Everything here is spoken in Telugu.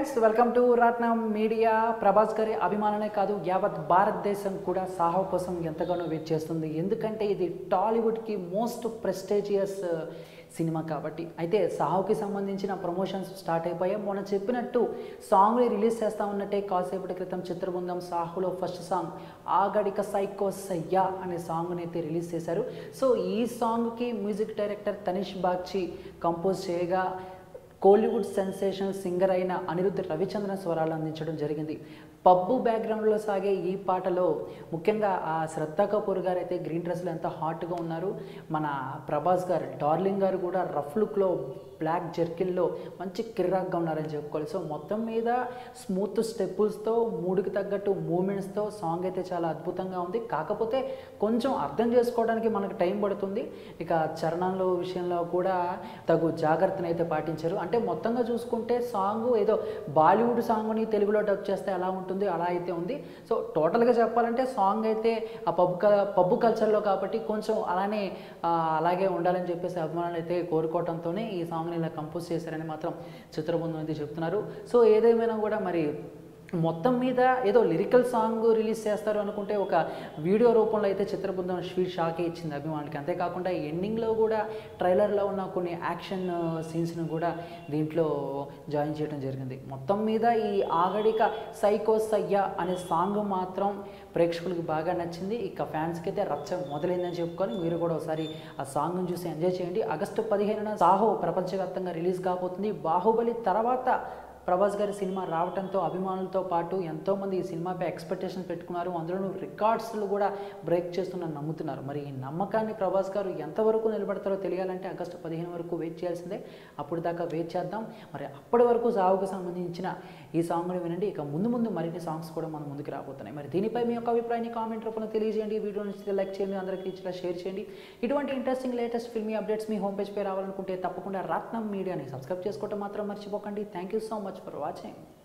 friends welcome to Ratnam media Prabhas గారి అభిమానమే కాదు యావత్ భారతదేశం కూడా సాహో కోసం ఎంతగానో వెయిట్ చేస్తుంది ఎందుకంటే ఇది టాలీవుడ్కి మోస్ట్ ప్రెస్టేజియస్ సినిమా కాబట్టి అయితే సాహోకి సంబంధించిన ప్రమోషన్స్ స్టార్ట్ అయిపోయాయి మొన్న చెప్పినట్టు సాంగ్ని రిలీజ్ చేస్తా ఉన్నట్టే కాసేపటి క్రితం చిత్రబృందం సాహులో ఫస్ట్ సాంగ్ ఆగడిక సైకో సయ్యా అనే సాంగ్ని అయితే రిలీజ్ చేశారు సో ఈ సాంగ్కి music director Tanishk Bagchi compose చేయగా కోలీవుడ్ సెన్సేషన్ సింగర్ అయిన అనిరుద్ధ్ రవిచంద్రన్ స్వరాలు అందించడం జరిగింది పబ్బు బ్యాక్గ్రౌండ్లో సాగే ఈ పాటలో ముఖ్యంగా ఆ శ్రద్ధా కపూర్ గారు అయితే గ్రీన్ డ్రెస్లో ఎంత హాట్గా ఉన్నారు మన ప్రభాస్ గారు డార్లింగ్ గారు కూడా రఫ్ లుక్లో బ్లాక్ జర్కిన్లో మంచి కిర్రాక్గా ఉన్నారని చెప్పుకోవాలి సో మొత్తం మీద స్మూత్ స్టెప్పుల్స్తో మూడుకి తగ్గట్టు మూమెంట్స్తో సాంగ్ అయితే చాలా అద్భుతంగా ఉంది కాకపోతే కొంచెం అర్థం చేసుకోవడానికి మనకు టైం పడుతుంది ఇక చరణంలో విషయంలో కూడా తగు జాగ్రత్తను అయితే పాటించారు అంటే మొత్తంగా చూసుకుంటే సాంగ్ ఏదో బాలీవుడ్ సాంగ్ని తెలుగులో డబ్ చేస్తే ఎలా ఉంటుంది అలా అయితే ఉంది సో టోటల్గా చెప్పాలంటే సాంగ్ అయితే ఆ పబ్ పబ్బు కల్చర్లో కాబట్టి కొంచెం అలానే ఆ, అలాగే ఉండాలని చెప్పేసి అభిమానులు అయితే కోరుకోవడంతోనే ఈ సాంగ్ని ఇలా కంపోజ్ చేశారని మాత్రం చిత్రబృందం అయితే చెప్తున్నారు సో ఏదేమైనా కూడా మరి మొత్తం మీద ఏదో లిరికల్ సాంగ్ రిలీజ్ చేస్తారు అనుకుంటే ఒక వీడియో రూపంలో అయితే చిత్రబృందం స్వీట్ షాకే ఇచ్చింది అభిమానులకి అంతేకాకుండా ఎండింగ్లో కూడా ట్రైలర్లో ఉన్న కొన్ని యాక్షన్ సీన్స్ను కూడా దీంట్లో జాయిన్ చేయడం జరిగింది మొత్తం మీద ఈ ఆగడిక సైకో సయ్యా అనే సాంగ్ మాత్రం ప్రేక్షకులకు బాగా నచ్చింది ఇక ఫ్యాన్స్కి అయితే రచ్చ మొదలైందని చెప్పుకొని మీరు కూడా ఒకసారి ఆ సాంగ్ని చూసి ఎంజాయ్ చేయండి ఆగస్టు పదిహేనున సాహో ప్రపంచవ్యాప్తంగా రిలీజ్ కాబోతుంది బాహుబలి తర్వాత ప్రభాస్ గారి సినిమా రావడంతో అభిమానులతో పాటు ఎంతోమంది ఈ సినిమాపై ఎక్స్పెక్టేషన్ పెట్టుకున్నారు అందులోనూ రికార్డ్స్లు కూడా బ్రేక్ చేస్తున్నారు నమ్ముతున్నారు మరి ఈ నమ్మకాన్ని ప్రభాస్ గారు ఎంతవరకు నిలబడతారో తెలియాలంటే ఆగస్టు పదిహేను వరకు వెయిట్ చేయాల్సిందే అప్పుడు దాకా వెయిట్ చేద్దాం మరి అప్పటి వరకు సాగుకు సంబంధించిన ఈ సాంగ్ని వినండి ఇక ముందు ముందు మరిన్ని సాంగ్స్ కూడా మన ముందుకు రాబోతున్నాయి మరి దీనిపై మీ యొక్క అభిప్రాయాన్ని కామెంట్ రూపంలో తెలియజేయండి ఈ వీడియో నచ్చితే లైక్ చేయండి అందరికీ ఇచ్చేలా షేర్ చేయండి ఇటువంటి ఇంట్రెస్టింగ్ లేటెస్ట్ ఫిల్మీ అప్డేట్స్ మీ హోమ్ పేజ్ పై రావాలనుకుంటే తప్పకుండా రత్నం మీడియాని సబ్స్క్రైబ్ చేసుకోవడం మాత్రం మర్చిపోకండి thank you so much for watching